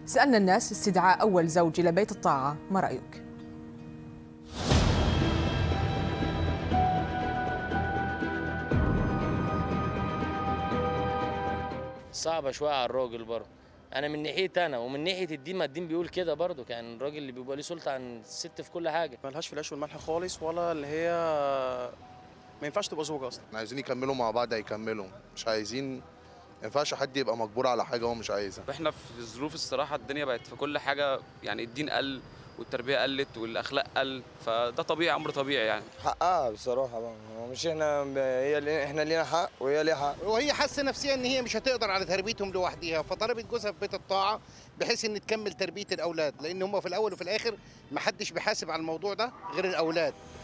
سألنا الناس استدعاء أول زوج إلى بيت الطاعة ما رأيك؟ صعبة شوية على الراجل برضه أنا من ناحية أنا ومن ناحية الدين ما الدين بيقول كده برضه كان الراجل اللي بيبقى ليه سلطة عن الست في كل حاجة ملهاش في العيش والملح خالص ولا اللي هي ما ينفعش تبقى زوجة أصلا احنا عايزين يكملوا مع بعض هيكملوا مش عايزين ما ينفعش حد يبقى مجبور على حاجه هو مش عايزها احنا في ظروف الصراحه الدنيا بقت في كل حاجه يعني الدين قل والتربيه قلت والاخلاق قل فده طبيعي امر طبيعي يعني حقها بصراحه بقى هو مش احنا هي اللي احنا لينا حق وهي ليها حق وهي حاسه نفسيا ان هي مش هتقدر على تربيتهم لوحديها فطلبت جوزها في بيت الطاعه بحيث ان تكمل تربيه الاولاد لان هم في الاول وفي الاخر ما حدش بيحاسب على الموضوع ده غير الاولاد